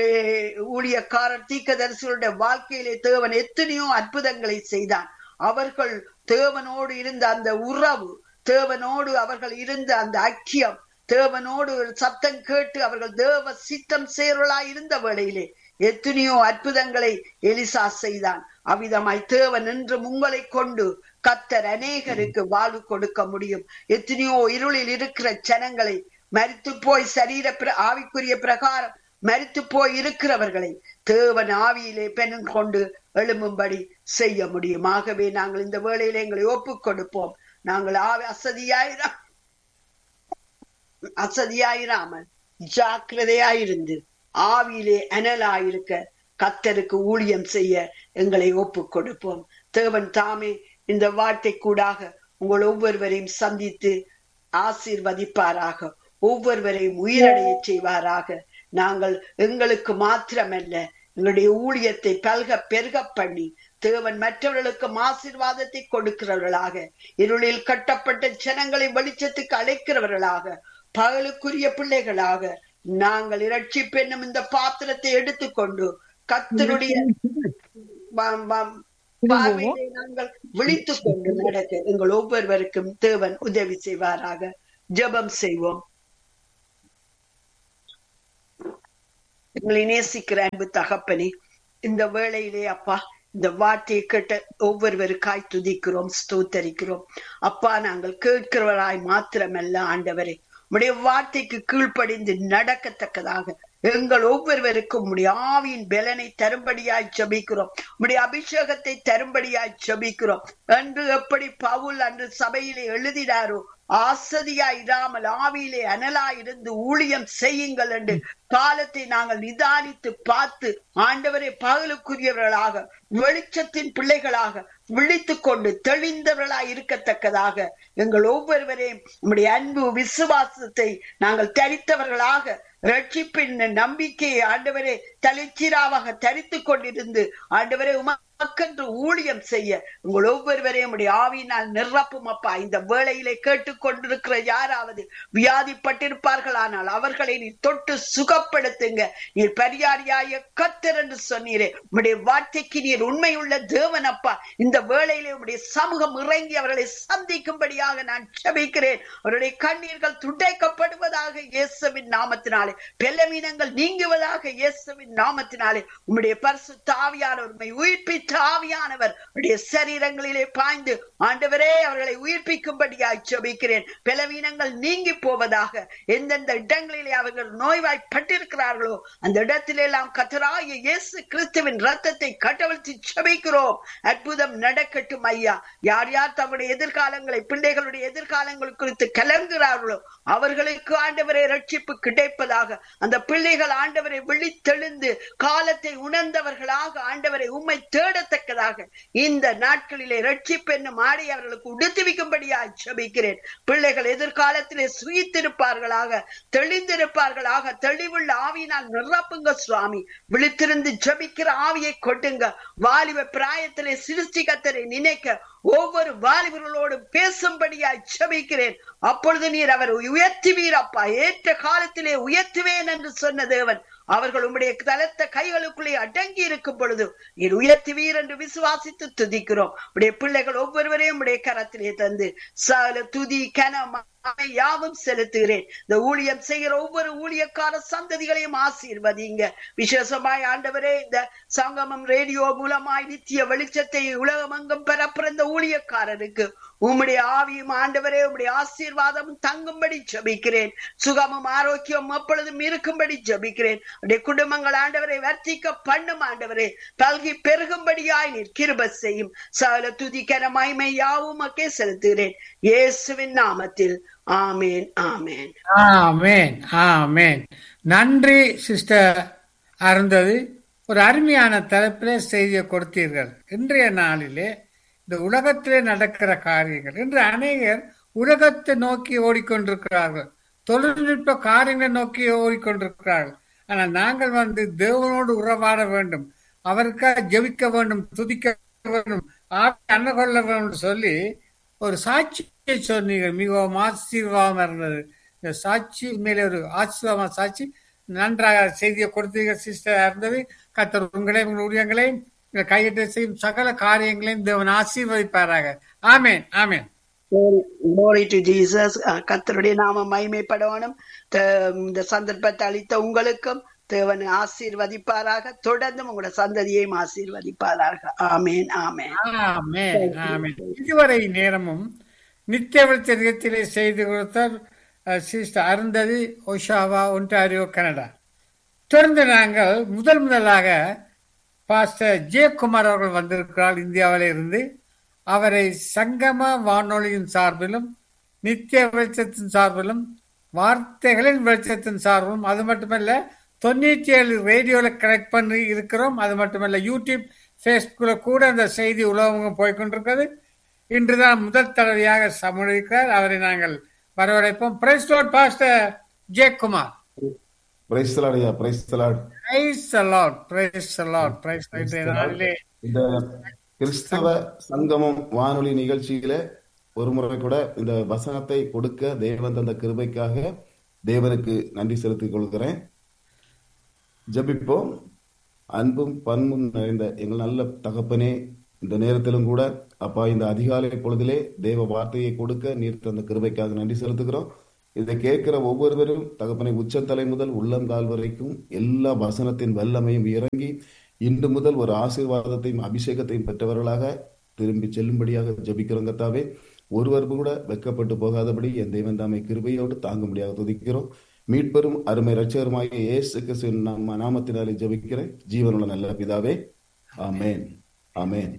ஊழியக்காரர் தீக்கதரிசிகளுடைய வாழ்க்கையிலே தேவன் எத்தனையோ அற்புதங்களை செய்தான் அவர்கள் தேவனோடு இருந்த அந்த உறவு தேவனோடு அவர்கள் இருந்த அந்த ஐக்கியம் தேவனோடு சத்தம் கேட்டு அவர்கள் தேவ சித்தம் சேர்வலாய் இருந்த வேளையிலே எத்தனையோ அற்புதங்களை எலிசா செய்தான் அவ்விதமாய் தேவன் என்று உங்களை கொண்டு கத்தர் அநேகருக்கு வாழ்வு கொடுக்க முடியும் எத்தனையோ இருளில் இருக்கிற ஜனங்களை மறித்து போய் சரீர ஆவிக்குரிய பிரகாரம் மறித்து போய் இருக்கிறவர்களை தேவன் ஆவியிலே பெண் கொண்டு எழும்பும்படி செய்ய முடியும் ஆகவே நாங்கள் இந்த வேளையில எங்களை ஒப்புக் கொடுப்போம் நாங்கள் ஆவி அசதியாயிரா அசதியாயிராமல் ஜாக்கிரதையாயிருந்து ஆவியிலே அனலாயிருக்க கத்தருக்கு ஊழியம் செய்ய எங்களை ஒப்பு கொடுப்போம் தேவன் தாமே இந்த வார்த்தை கூடாக உங்கள் ஒவ்வொருவரையும் சந்தித்து ஆசீர்வதிப்பாராக ஒவ்வொருவரையும் உயிரடைய செய்வாராக நாங்கள் எங்களுக்கு மாத்திரமல்ல எங்களுடைய ஊழியத்தை பல்க பெருக பண்ணி தேவன் மற்றவர்களுக்கு ஆசீர்வாதத்தை கொடுக்கிறவர்களாக இருளில் கட்டப்பட்ட ஜனங்களை வெளிச்சத்துக்கு அழைக்கிறவர்களாக பகலுக்குரிய பிள்ளைகளாக நாங்கள் இரட்சிப்பென்னும் இந்த பாத்திரத்தை எடுத்துக்கொண்டு கத்தருடைய ப- ப- பார்வையிலே நாங்கள் விழித்துக் கொண்டு நடக்க எங்கள் ஒவ்வொருவருக்கும் தேவன் உதவி செய்வாராக ஜெபம் செய்வோம் எங்களை நேசிக்கிற அன்பு தகப்பனே இந்த வேளையிலே அப்பா இந்த வார்த்தையை கேட்ட ஒவ்வொருவருக்காய் துதிக்கிறோம் ஸ்தோத்தரிக்கிறோம் அப்பா நாங்கள் கேட்கிறவராய் மாத்திரமல்ல ஆண்டவரே உடைய வார்த்தைக்கு கீழ்ப்படிந்து நடக்கத்தக்கதாக எங்கள் ஒவ்வொருவருக்கும் உடைய ஆவியின் பலனை தரும்படியாய் ஜெபிக்கிறோம் உடைய அபிஷேகத்தை தரும்படியாய் ஜெபிக்கிறோம் என்று எப்படி பவுல் அன்று சபையிலே எழுதினாரோ ஆசதியா இராமல் ஆவியிலே அனலாய் இருந்து ஊழியம் செய்யுங்கள் என்று காலத்தை நாங்கள் நிதானித்து பார்த்து ஆண்டவரை பகலுக்குரியவர்களாக வெளிச்சத்தின் பிள்ளைகளாக விழித்துக் கொண்டு தெளிந்தவர்களாய் இருக்கத்தக்கதாக எங்கள் ஒவ்வொருவரையும் நம்முடைய அன்பு விசுவாசத்தை நாங்கள் தரித்தவர்களாக ரட்சிப்பின் நம்பிக்கையை ஆண்டவரே தலைச்சீராவாக தரித்துக் கொண்டிருந்து ஆண்டவரே உமக்கென்று ஊழியம் செய்ய உங்கள் ஒவ்வொருவரையும் உடைய ஆவியினால் நிரப்பும் அப்பா இந்த வேளையிலே கேட்டுக்கொண்டிருக்கிற யாராவது வியாதிப்பட்டிருப்பார்கள் ஆனால் அவர்களை நீ தொட்டு சுகப்படுத்துங்க நீர் பரியாரியாய கத்தர் என்று சொன்னீரே உடைய வார்த்தைக்கு நீர் உண்மையுள்ள தேவன் அப்பா இந்த வேளையிலே உடைய சமூகம் இறங்கி அவர்களை சந்திக்கும்படியாக நான் ஜெபிக்கிறேன் அவருடைய கண்ணீர்கள் துடைக்கப்படுவதாக இயேசுவின் நாமத்தினாலே பெலவீனங்கள் நீங்குவதாக இயேசுவின் நாமத்தினாலே உம்முடைய பரிசு தாவியானவர் உண்மை உயிர்ப்பித்த ஆவியானவர் உடைய சரீரங்களிலே பாய்ந்து ஆண்டவரே அவர்களை உயிர்ப்பிக்கும்படியாய் ஜெபிக்கிறேன் பெலவீனங்கள் நீங்கி போவதாக எந்தெந்த இடங்களிலே அவர்கள் நோய்வாய்ப்பட்டிருக்கிறார்களோ அந்த இடத்திலே எல்லாம் கத்தராய இயேசு கிறிஸ்துவின் ரத்தத்தை கட்டவிழ்த்து ஜெபிக்கிறோம் அற்புதம் நடக்கட்டும் ஐயா யார் யார் தம்முடைய எதிர்காலங்களை பிள்ளைகளுடைய எதிர்காலங்கள் குறித்து கலங்குகிறார்களோ அவர்களுக்கு ஆண்டவரை ரட்சிப்பு கிடைப்பதாக அந்த பிள்ளைகள் ஆண்டவரை விழித்தெழுந்து காலத்தை உணர்ந்தவர்களாக ஆண்டவரை உம்மை தேடத்தக்கதாக இந்த நாட்களிலே ரட்சிப்பு என்னும் ஆடை அவர்களுக்கு உடுத்துவிக்கும்படியாய் ஜெபிக்கிறேன் பிள்ளைகள் எதிர்காலத்திலே சுயித்திருப்பார்களாக தெளிந்திருப்பார்களாக தெளிவுள்ள ஆவியினால் நிரப்புங்க சுவாமி விழித்திருந்து ஜெபிக்கிற ஆவியை கொட்டுங்க வாலிப பிராயத்திலே சிருஷ்டிகத்தரை நினைக்க ஒவ்வொரு வாலிபர்களோடு பேசும்படியாய் ஜெபிக்கிறேன் அப்பொழுது நீர் அவர் உயர்த்துவீரப்பா ஏற்ற காலத்திலே உயர்த்துவேன் என்று சொன்ன தேவன் அவர்கள் உம்முடைய தலத்த கைகளுக்குள்ளே அடங்கி இருக்கும் பொழுது நீர் உயர்த்துவீர் என்று விசுவாசித்து துதிக்கிறோம் உடைய பிள்ளைகள் ஒவ்வொருவரையும் உடைய கரத்திலே தந்து சகல துதி கனம் மகிமை யாவும் செலுத்துகிறேன் இந்த ஊழியம் செய்கிற ஒவ்வொரு ஊழியக்கார சந்ததிகளையும் ஆசீர்வதிங்க விசேஷமாய் ஆண்டவரே இந்த சங்கமம் ரேடியோ மூலமாய் நித்திய வெளிச்சத்தை உலகமெங்கும் பெறப்புற இந்த ஊழியக்காரருக்கு உம்முடைய ஆவியும் ஆண்டவரே உம்முடைய ஆசீர்வாதமும் தங்கும்படி ஜபிக்கிறேன் சுகமும் ஆரோக்கியம் எப்பொழுதும் இருக்கும்படி ஜபிக்கிறேன் உடைய குடும்பங்கள் ஆண்டவரை வர்த்திக்க பண்ணும் ஆண்டவரே பல்கி பெருகும்படியாய் நீர் கிருப செய்யும் சகல துதிக்கர மகிமை யாவும் மக்கே செலுத்துகிறேன் இயேசுவின் நாமத்தில் ஆமேன் ஆமேன் ஆமேன் ஆமேன் நன்றி சிஸ்டர் அருந்ததி ஒரு அருமையான தலைப்பிலே செய்தியை கொடுத்தீர்கள் இன்றைய நாளிலே இந்த உலகத்திலே நடக்கிற காரியங்கள் இன்று அநேகர் உலகத்தை நோக்கி ஓடிக்கொண்டிருக்கிறார்கள் தொழில்நுட்ப காரியங்களை நோக்கி ஓடிக்கொண்டிருக்கிறார்கள் ஆனால் நாங்கள் வந்து தேவனோடு உறவாட வேண்டும் அவருக்காக ஜெபிக்க வேண்டும் துதிக்க வேண்டும் அண்ண கொள்ள வேண்டும் சொல்லி ஒரு சாட்சியை சொன்னீங்க மிகவும் ஆசீர்வாதமா இருந்தது இந்த சாட்சி மேலே ஒரு ஆசீர்வாதமான சாட்சி நன்றாக செய்தியை கொடுத்தீங்க சிஸ்டர் இருந்தது கத்தர் உங்களையும் உங்கள் ஊழியங்களையும் கையிட்டு செய்யும் சகல காரியங்களையும் தேவன் ஆசீர்வதிப்பாராக ஆமேன் ஆமேன் Glory to Jesus. அஹ் கர்த்தருடைய நாம மகிமைப்படணும் த- இந்த சந்தர்ப்பத்தை அளித்த உங்களுக்கும் தேவன் ஆசீர்வதிப்பாராக தொடர்ந்து உங்களோட சந்ததியையும் ஆசீர்வதிப்பாராக ஆமேன் ஆமேன் ஆமேன் ஆமேன் இதுவரை நேரமும் நித்திய விருத்தத்திலே செய்து கொடுத்தார் sister Arundhati Oshawa Ontario Canada தொடர்ந்து நாங்கள் முதல் முதலாக பாஸ்டர் ஜெயக்குமார் அவர்கள் வந்திருக்கிறார் இந்தியாவில இருந்து அவரை சங்கம வானொலியின் சார்பிலும் நித்திய வெளிச்சத்தின் சார்பிலும் வார்த்தைகளின் வெளிச்சத்தின் சார்பிலும் அது மட்டுமல்ல தொண்ணூற்றி ஏழு ரேடியோல கனெக்ட் பண்ணி இருக்கிறோம் அது மட்டுமல்ல யூடியூப் ஃபேஸ்புக்ல கூட அந்த செய்தி உலகம் போய்கொண்டிருக்கிறது இன்றுதான் முதல் தடவையாக சமூகிக்கிறார் அவரை நாங்கள் வரவழைப்போம் praise Lord pastor Jayakumar praise ஐயா praise praise Lord praise Lord praise நாளிலே இந்த கிறிஸ்தவ சங்கமம் வானொலி நிகழ்ச்சியில ஒரு முறை கூட இந்த வசனத்தை கொடுக்க தேவன் தந்த கிருபைக்காக தேவனுக்கு நன்றி செலுத்திக் கொள்கிறேன் ஜபிப்போம் அன்பும் பண்பும் நிறைந்த எங்கள் நல்ல தகப்பனே இந்த நேரத்திலும் கூட அப்பா இந்த அதிகாலை பொழுதிலே தேவ வார்த்தையை கொடுக்க நீர் தந்த கிருபைக்காக நன்றி செலுத்துகிறோம் இதை கேட்கிற ஒவ்வொருவரும் தகப்பனை உச்சத்தலை முதல் உள்ளங்கால் வரைக்கும் எல்லா வசனத்தின் வல்லமையும் இறங்கி இன்று முதல் ஒரு ஆசீர்வாதத்தையும் அபிஷேகத்தையும் பெற்றவர்களாக திரும்பி செல்லும்படியாக ஜபிக்கிறோம் கத்தாவே ஒருவர் கூட வெக்கப்பட்டு போகாதபடி என் தெய்வன் தாமை கிருபையோடு தாங்கும்படியாக துதிக்கிறோம் மீட்பெரும் அருமை ரட்சகருமாகிய இயேசு கிறிஸ்துவின் நாம நாமத்தினாலே ஜெபிக்கிறேன் ஜீவனுள்ள நல்ல பிதாவே ஆமென் ஆமென்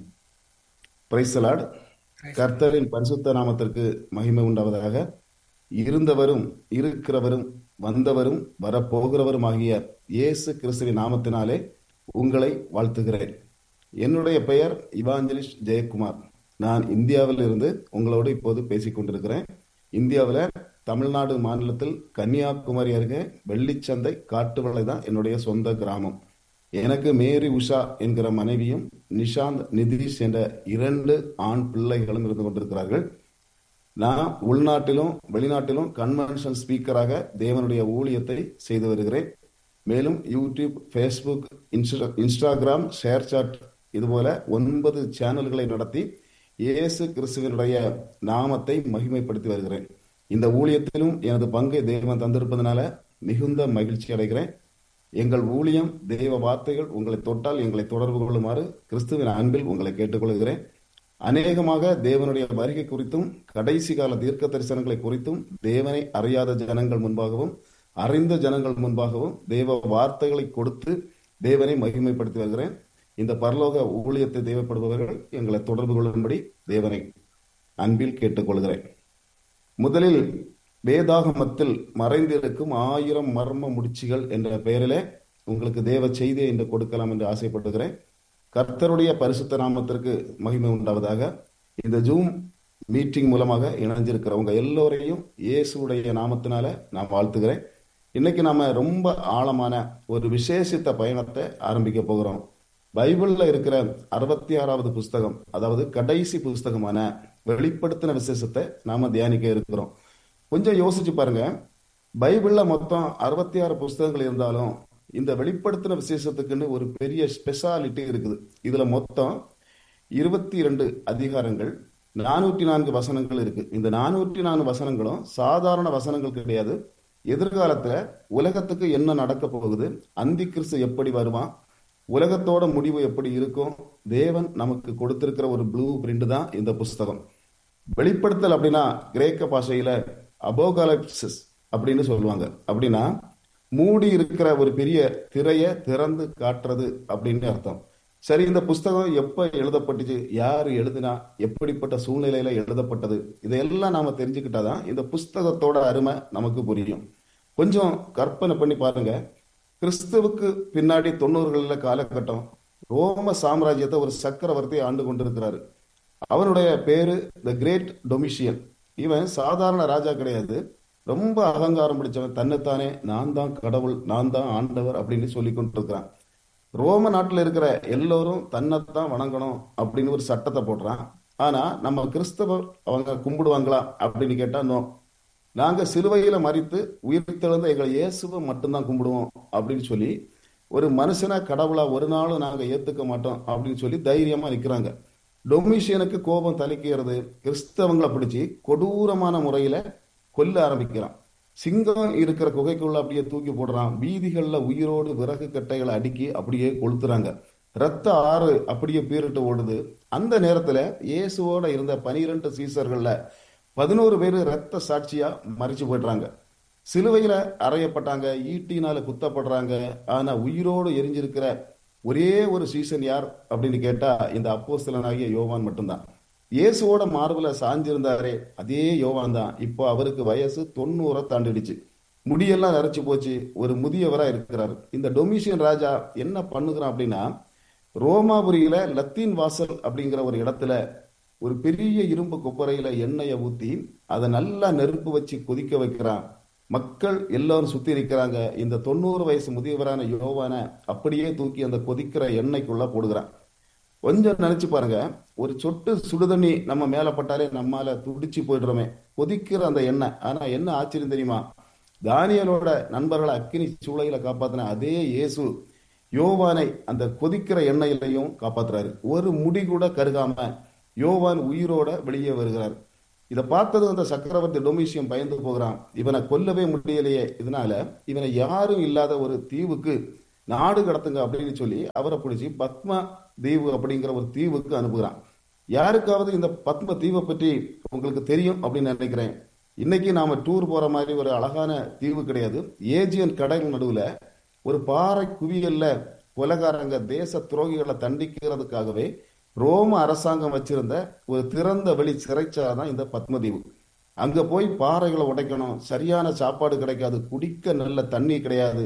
பிரைசலாட் கர்த்தரின் பரிசுத்த நாமத்திற்கு மகிமை உண்டாவதாக இருந்தவரும் இருக்கிறவரும் வந்தவரும் வரப்போகிறவரும் ஆகிய இயேசு கிறிஸ்துவின் நாமத்தினாலே உங்களை வாழ்த்துகிறேன் என்னுடைய பெயர் இவாஞ்சலிஸ்ட் ஜெயக்குமார் நான் இந்தியாவில் இருந்து உங்களோடு இப்போது பேசிக் கொண்டிருக்கிறேன் இந்தியாவில் தமிழ்நாடு மாநிலத்தில் கன்னியாகுமரி அருகே வெள்ளிச்சந்தை காட்டுவளை தான் என்னுடைய சொந்த கிராமம் எனக்கு மேரி உஷா என்கிற மனைவியும் நிஷாந்த் நிதிஷ் என்ற இரண்டு ஆண் பிள்ளைகளும் இருந்து கொண்டிருக்கிறார்கள் நான் உள்நாட்டிலும் வெளிநாட்டிலும் கன்வென்ஷன் ஸ்பீக்கராக தேவனுடைய ஊழியத்தை செய்து வருகிறேன் மேலும் YouTube Facebook Insta Instagram ShareChat இதுபோல ஒன்பது சேனல்களை நடத்தி இயேசு கிறிஸ்துவனுடைய நாமத்தை மகிமைப்படுத்தி வருகிறேன் இந்த ஊழியத்திலும் எனது பங்கை தேவன் தந்திருப்பதனால மிகுந்த மகிழ்ச்சி அடைகிறேன் எங்கள் ஊழியம் தெய்வ வார்த்தைகள் உங்களை தொட்டால் எங்களை தொடர்பு கொள்ளுமாறு கிறிஸ்துவின் அன்பில் உங்களை கேட்டுக்கொள்கிறேன் அநேகமாக தேவனுடைய வருகை குறித்தும் கடைசி கால தீர்க்க தரிசனங்களை குறித்தும் தேவனை அறியாத ஜனங்கள் முன்பாகவும் அறிந்த ஜனங்கள் முன்பாகவும் தேவ வார்த்தைகளை கொடுத்து தேவனை மகிமைப்படுத்தி வருகிறேன் இந்த பரலோக ஊழியத்தை தேவைப்படுபவர்கள் எங்களை தொடர்பு கொள்ளும்படி தேவனை அன்பில் கேட்டுக்கொள்கிறேன் முதலில் வேதாகமத்தில் மறைந்திருக்கும் ஆயிரம் மர்ம முடிச்சுகள் என்ற பெயரிலே உங்களுக்கு தேவ செய்தியை இன்று கொடுக்கலாம் என்று ஆசைப்படுகிறேன் கர்த்தருடைய பரிசுத்த நாமத்திற்கு மகிமை உண்டாவதாக இந்த ஜூம் மீட்டிங் மூலமாக இணைஞ்சிருக்கிறவங்க எல்லோரையும் இயேசுடைய நாமத்தினால நான் வாழ்த்துகிறேன் இன்னைக்கு நாம ரொம்ப ஆழமான ஒரு விசேஷித்த பயணத்தை ஆரம்பிக்க போகிறோம் பைபிள்ல இருக்கிற அறுபத்தி ஆறாவது புஸ்தகம் அதாவது கடைசி புஸ்தகமான வெளிப்படுத்தின விசேஷத்தை நாம தியானிக்க இருக்கிறோம் கொஞ்சம் யோசிச்சு பாருங்க பைபிள்ல மொத்தம் அறுபத்தி ஆறு புஸ்தகங்கள் இருந்தாலும் இந்த வெளிப்படுத்தின விசேஷத்துக்குன்னு ஒரு பெரிய ஸ்பெஷாலிட்டி இருக்குது இதுல மொத்தம் இருபத்தி இரண்டு அதிகாரங்கள் நானூற்றி நான்கு வசனங்கள் இருக்கு இந்த நானூற்றி நான்கு வசனங்களும் சாதாரண வசனங்கள் கிடையாது எதிர்காலத்துல உலகத்துக்கு என்ன நடக்க போகுது அந்தி கிறிஸ்து எப்படி வருவான் உலகத்தோட முடிவு எப்படி இருக்கும் தேவன் நமக்கு கொடுத்திருக்கிற ஒரு ப்ளூ பிரிண்ட் தான் இந்த புஸ்தகம் வெளிப்படுத்தல் அப்படின்னா கிரேக்க பாஷையில அபோகாலப்சிஸ் அப்படின்னு சொல்லுவாங்க அப்படின்னா மூடி இருக்கிற ஒரு பெரிய திரைய திறந்து காட்டுறது அப்படின்னு அர்த்தம் சரி இந்த புஸ்தகம் எப்ப எழுதப்பட்டுச்சு யார் எழுதினா எப்படிப்பட்ட சூழ்நிலையில எழுதப்பட்டது இதையெல்லாம் நாம தெரிஞ்சுக்கிட்டாதான் இந்த புஸ்தகத்தோட அருமை நமக்கு புரியும் கொஞ்சம் கற்பனை பண்ணி பாருங்க கிறிஸ்துவுக்கு பின்னாடி தொண்ணூறுகள்ல காலகட்டம் ரோம சாம்ராஜ்யத்தை ஒரு சக்கரவர்த்தி ஆண்டு கொண்டிருக்கிறாரு அவனுடைய பேரு த கிரேட் டொமிஷியன் இவன் சாதாரண ராஜா கிடையாது ரொம்ப அகங்காரம் பிடிச்சவன் தன்னைத்தானே நான் தான் கடவுள் நான் தான் ஆண்டவர் அப்படின்னு சொல்லி கொண்டிருக்கிறான் ரோம நாட்டில் இருக்கிற எல்லோரும் தன்னைத்தான் வணங்கணும் அப்படின்னு ஒரு சட்டத்தை போடுறான் ஆனா நம்ம கிறிஸ்தவர் அவங்க கும்பிடுவாங்களா அப்படின்னு கேட்டா நோ நாங்க சிலுவையில மறித்து உயிர் தெழுந்த எங்களை இயேசுவை மட்டும்தான் கும்பிடுவோம் அப்படின்னு சொல்லி ஒரு மனுஷனா கடவுளா ஒரு நாளும் நாங்க ஏத்துக்க மாட்டோம் அப்படின்னு சொல்லி தைரியமா நிக்கிறாங்க டொமிஷியனுக்கு கோபம் தலைக்கிறது கிறிஸ்தவங்களை பிடிச்சி கொடூரமான முறையில கொல்ல ஆரம்பிக்கிறான் சிங்கம் இருக்கிற குகைக்குள்ள அப்படியே தூக்கி போடுறான் வீதிகள்ல உயிரோடு விறகு கட்டைகளை அடுக்கி அப்படியே கொளுத்துறாங்க ரத்த ஆறு அப்படியே பீரிட்டு ஓடுது அந்த நேரத்துல இயேசுவோட இருந்த பனிரெண்டு சீசர்கள்ல பதினோரு பேர் ரத்த சாட்சியா மறிச்சு போயிடுறாங்க சிலுவையில அறையப்பட்டாங்க ஈட்டினால குத்தப்படுறாங்க ஆனா உயிரோடு எரிஞ்சிருக்கிற ஒரே ஒரு சீசன் யார் அப்படின்னு கேட்டா இந்த அப்போஸ்தலனாகிய யோவான் மட்டும்தான் இயேசுவோட மார்புல சாஞ்சிருந்தாரே அதே யோவான் தான் இப்போ அவருக்கு வயசு தொண்ணூறை தாண்டிடுச்சு முடியெல்லாம் நரைச்சு போச்சு ஒரு முதியவரா இருக்கிறார் இந்த டொமிஷியன் ராஜா என்ன பண்ணுகிறான் அப்படின்னா ரோமாபுரியில லத்தீன் வாசல் அப்படிங்கிற ஒரு இடத்துல ஒரு பெரிய இரும்பு கொப்பரையில எண்ணெயை ஊத்தி அதை நல்லா நெருப்பு வச்சு கொதிக்க வைக்கிறான் மக்கள் எல்லாரும் சுத்தி இருக்கிறாங்க இந்த தொண்ணூறு வயசு முதியவரான யோவான அப்படியே தூக்கி அந்த கொதிக்கிற எண்ணெய்க்குள்ள போடுகிறான் கொஞ்சம் நினைச்சு பாருங்க ஒரு சொட்டு சுடுதண்ணி நம்ம மேல பட்டாலே நம்மால துடிச்சு போயிடுறோமே கொதிக்கிற அந்த எண்ணெய் ஆனா என்ன ஆச்சரியம் தெரியுமா தானியலோட நண்பர்களை அக்கினி சூளையில காப்பாத்தின அதே இயேசு யோவானை அந்த கொதிக்கிற எண்ணெயிலையும் காப்பாத்துறாரு ஒரு முடி கூட கருகாம யோவான் உயிரோட வெளியே வருகிறார் இதை பார்த்தது அந்த சக்கரவர்த்தி டொமிஷியம் பயந்து போகிறான் இவனை கொல்லவே முடியலையே இதனால இவனை யாரும் இல்லாத ஒரு தீவுக்கு நாடு கடத்துங்க அப்படின்னு சொல்லி அவரை பிடிச்சி பத்மா தீவு அப்படிங்கிற ஒரு தீவுக்கு அனுப்புகிறான் யாருக்காவது இந்த பத்ம தீவை பற்றி உங்களுக்கு தெரியும் அப்படின்னு நினைக்கிறேன் இன்னைக்கு நாம டூர் போற மாதிரி ஒரு அழகான தீவு கிடையாது ஏஜியன் கடல் நடுவுல ஒரு பாறை குவியல்ல கொலகாரங்க தேச துரோகிகளை தண்டிக்கிறதுக்காகவே ரோம அரசாங்கம் வச்சிருந்த ஒரு திறந்த வெளி சிறைச்சாலை தான் இந்த பத்மதீவு அங்க போய் பாறைகளை உடைக்கணும் சரியான சாப்பாடு கிடைக்காது குடிக்க நல்ல தண்ணி கிடையாது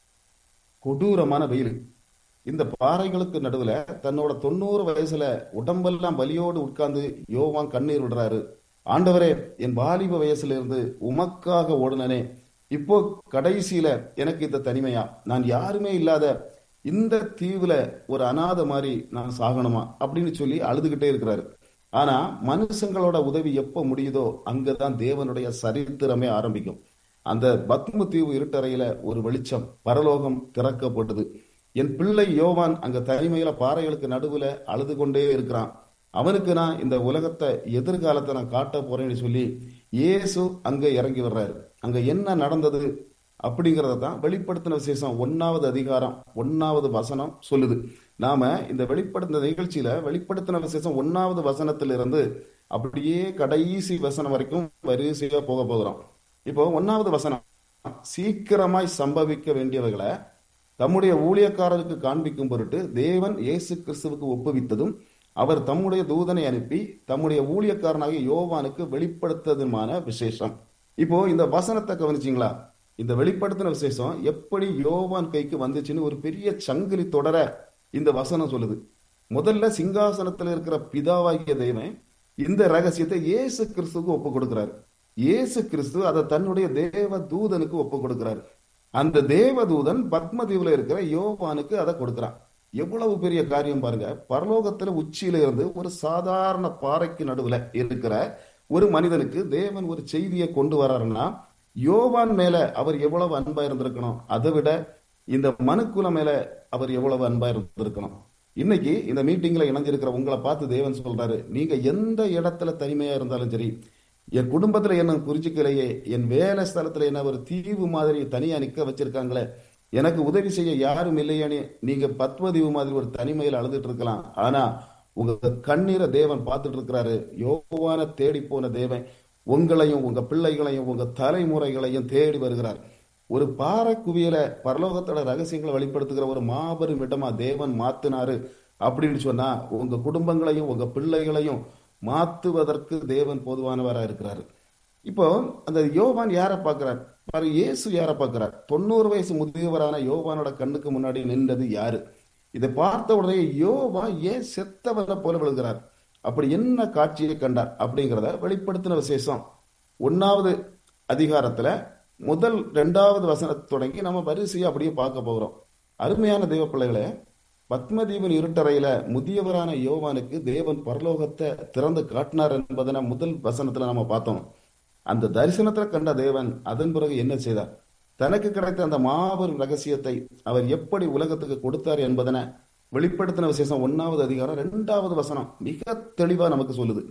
கொடூரமான வெயில் இந்த பாறைகளுக்கு நடுவுல தன்னோட தொண்ணூறு வயசுல உடம்பெல்லாம் வலியோடு உட்கார்ந்து யோவான் கண்ணீர் விடுறாரு ஆண்டவரே என் வாலிப வயசுல இருந்து உமக்காக ஓடுனனே இப்போ கடைசியில எனக்கு இந்த தனிமையா நான் யாருமே இல்லாத இந்த தீவுல ஒரு அனாத மாதிரி நான் சாகணுமா அப்படின்னு சொல்லி அழுதுகிட்டே இருக்கிறாரு ஆனா மனுஷங்களோட உதவி எப்ப முடியுதோ அங்கதான் தேவனுடைய சரித்திரமே ஆரம்பிக்கும் அந்த பத்ம தீவு இருட்டறையில ஒரு வெளிச்சம் பரலோகம் திறக்கப்பட்டது என் பிள்ளை யோவான் அங்க தனிமையில பாறைகளுக்கு நடுவுல அழுது கொண்டே இருக்கிறான் அவனுக்கு நான் இந்த உலகத்தை எதிர்காலத்தை நான் காட்ட போறேன்னு சொல்லி இயேசு அங்க இறங்கி வர்றாரு அங்க என்ன நடந்தது அப்படிங்கறத தான் வெளிப்படுத்தின விசேஷம் ஒன்னாவது அதிகாரம் ஒன்னாவது வசனம் சொல்லுது நாம இந்த வெளிப்படுத்தின நிகழ்ச்சியில வெளிப்படுத்தின விசேஷம் ஒன்னாவது வசனத்திலிருந்து அப்படியே கடைசி வசனம் வரைக்கும் வரிசையா போக போகிறோம் இப்போ ஒன்னாவது வசனம் சீக்கிரமாய் சம்பவிக்க வேண்டியவைகளை தம்முடைய ஊழியக்காரருக்கு காண்பிக்கும் பொருட்டு தேவன் இயேசு கிறிஸ்துவுக்கு ஒப்புவித்ததும் அவர் தம்முடைய தூதனை அனுப்பி தம்முடைய ஊழியக்காரனாகிய யோவானுக்கு வெளிப்படுத்ததுமான விசேஷம் இப்போ இந்த வசனத்தை கவனிச்சிங்களா இந்த வெளிப்படுத்தின விசேஷம் எப்படி யோவான் கைக்கு வந்துச்சுன்னு ஒரு பெரிய சங்கிலி தொடர இந்த வசனம் சொல்லுது முதல்ல சிங்காசனத்துல இருக்கிற பிதாவாகிய தெய்வன் இந்த ரகசியத்தை இயேசு கிறிஸ்துக்கு ஒப்பு கொடுக்கிறாரு இயேசு கிறிஸ்து அதை தன்னுடைய தேவ தூதனுக்கு ஒப்பு கொடுக்கிறாரு அந்த தேவதூதன் பத்மதீவுல இருக்கிற யோவானுக்கு அதை கொடுக்கிறான் எவ்வளவு பெரிய காரியம் பாருங்க பரலோகத்துல உச்சியில இருந்து ஒரு சாதாரண பாறைக்கு நடுவுல இருக்கிற ஒரு மனிதனுக்கு தேவன் ஒரு செய்தியை கொண்டு வர்றாருன்னா யோவான் மேல அவர் எவ்வளவு அன்பா இருந்திருக்கணும் அதை விட இந்த மனுக்குல மேல அவர் எவ்வளவு அன்பா இருந்திருக்கணும் இன்னைக்கு இந்த மீட்டிங்ல இணைஞ்சிருக்கிற உங்களை பார்த்து தேவன் சொல்றாரு நீங்க எந்த இடத்துல தனிமையா இருந்தாலும் சரி என் குடும்பத்துல என்ன குறிச்சிக்கலையே என் வேலை ஸ்தலத்துல என்ன ஒரு தீவு மாதிரி தனியா நிக்க வச்சிருக்காங்களே எனக்கு உதவி செய்ய யாரும் இல்லையானே நீங்க பத்மதீவு மாதிரி ஒரு தனிமையில் அழுதுட்டு இருக்கலாம் ஆனா உங்க கண்ணீரை தேவன் பார்த்துட்டு இருக்கிறாரு யோவான தேடி போன தேவன் உங்களையும் உங்க பிள்ளைகளையும் உங்க தலைமுறைகளையும் தேடி வருகிறார் ஒரு பாறை குவியல பரலோகத்தோட ரகசியங்களை வெளிப்படுத்துகிற ஒரு மாபெரும் இடமா தேவன் மாத்தினாரு அப்படின்னு சொன்னா உங்க குடும்பங்களையும் உங்க பிள்ளைகளையும் மாத்துவதற்கு தேவன் பொதுவானவரா இருக்கிறாரு இப்போ அந்த யோவான் யாரை பார்க்கிறார் பாரு இயேசு யாரை பார்க்கிறார் தொண்ணூறு வயசு முதியவரான யோவானோட கண்ணுக்கு முன்னாடி நின்றது யாரு இதை பார்த்த உடனே யோவா ஏன் செத்தவரை போல விழுகிறார் அப்படி என்ன காட்சியை கண்டார் அப்படிங்கிறத வெளிப்படுத்தின விசேஷம் ஒன்னாவது அதிகாரத்துல முதல் ரெண்டாவது வசனத்தை தொடங்கி நம்ம வரிசையை அப்படியே பார்க்க போகிறோம் அருமையான தெய்வ பிள்ளைகளே பத்மதீபன் இருட்டறையில முதியவரான யோவானுக்கு தேவன் பரலோகத்தை திறந்து காட்டினார் என்பதனை முதல் வசனத்துல நம்ம பார்த்தோம் அந்த தரிசனத்துல கண்ட தேவன் அதன் பிறகு என்ன செய்தார் தனக்கு கிடைத்த அந்த மாபெரும் ரகசியத்தை அவர் எப்படி உலகத்துக்கு கொடுத்தார் என்பதனை வெளிப்படுத்தின விசேஷம் ஒன்னாவது அதிகாரம் ரெண்டாவது வசனம் மிக தெளிவா நமக்கு சொல்லுது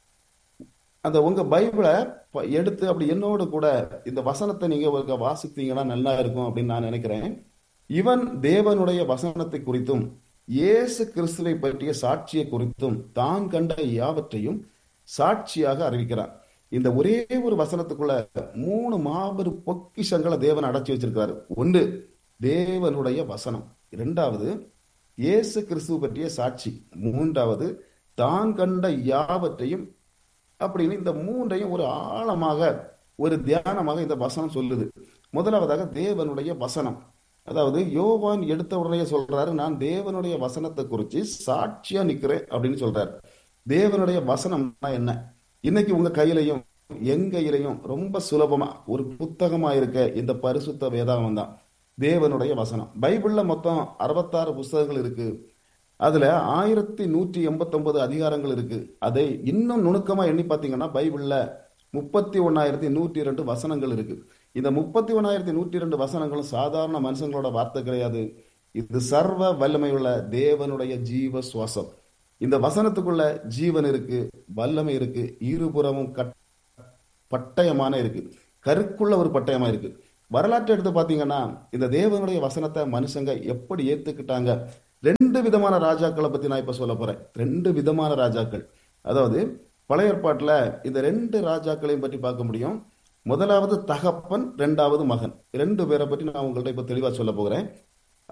அந்த உங்க பைபிளை எடுத்து அப்படி என்னோடு கூட இந்த வசனத்தை நீங்க ஒரு வாசித்தீங்கன்னா நல்லா இருக்கும் அப்படின்னு நான் நினைக்கிறேன் இவன் தேவனுடைய வசனத்தை குறித்தும் இயேசு கிறிஸ்துவை பற்றிய சாட்சியை குறித்தும் தான் கண்ட யாவற்றையும் சாட்சியாக அறிவிக்கிறான் இந்த ஒரே ஒரு வசனத்துக்குள்ள மூணு மாபெரும் பொக்கிஷங்களை தேவன் அடைச்சி வச்சிருக்காரு ஒன்று தேவனுடைய வசனம் இரண்டாவது இயேசு கிறிஸ்துவ பற்றிய சாட்சி மூன்றாவது தான் கண்ட யாவற்றையும் அப்படின்னு இந்த மூன்றையும் ஒரு ஆழமாக ஒரு தியானமாக இந்த வசனம் சொல்லுது முதலாவதாக தேவனுடைய வசனம் அதாவது யோவான் எடுத்த உடனே சொல்றாரு நான் தேவனுடைய வசனத்தை குறித்து சாட்சியா நிக்கிறேன் அப்படின்னு சொல்றாரு தேவனுடைய வசனம்னா என்ன இன்னைக்கு உங்க கையிலையும் என் கையிலையும் ரொம்ப சுலபமா ஒரு புத்தகமா இருக்க இந்த பரிசுத்த வேதாகம் தான் தேவனுடைய வசனம் பைபிள்ல மொத்தம் அறுபத்தாறு புஸ்தகங்கள் இருக்கு அதுல ஆயிரத்தி நூற்றி எண்பத்தி ஒன்பது அதிகாரங்கள் இருக்கு அதை இன்னும் நுணுக்கமா எண்ணி பார்த்தீங்கன்னா பைபிள்ல முப்பத்தி ஒன்னாயிரத்தி நூற்றி இரண்டு வசனங்கள் இருக்கு இந்த முப்பத்தி ஒன்னாயிரத்தி நூற்றி ரெண்டு வசனங்களும் சாதாரண மனுஷங்களோட வார்த்தை கிடையாது இது சர்வ வல்லமையுள்ள தேவனுடைய ஜீவ சுவாசம் இந்த வசனத்துக்குள்ள ஜீவன் இருக்கு வல்லமை இருக்கு இருபுறமும் கட் பட்டயமான இருக்கு கருக்குள்ள ஒரு பட்டயமா இருக்கு வரலாற்றை எடுத்து பாத்தீங்கன்னா இந்த தேவனுடைய வசனத்தை மனுஷங்க எப்படி ஏத்துக்கிட்டாங்க ரெண்டு விதமான ராஜாக்களை பத்தி நான் இப்ப சொல்ல போறேன் ரெண்டு விதமான ராஜாக்கள் அதாவது பழைய ஏற்பாட்டுல இந்த ரெண்டு ராஜாக்களையும் பற்றி பார்க்க முடியும் முதலாவது தகப்பன் ரெண்டாவது மகன் ரெண்டு பேரை பற்றி நான் உங்கள்ட்ட இப்ப தெளிவா சொல்ல போகிறேன்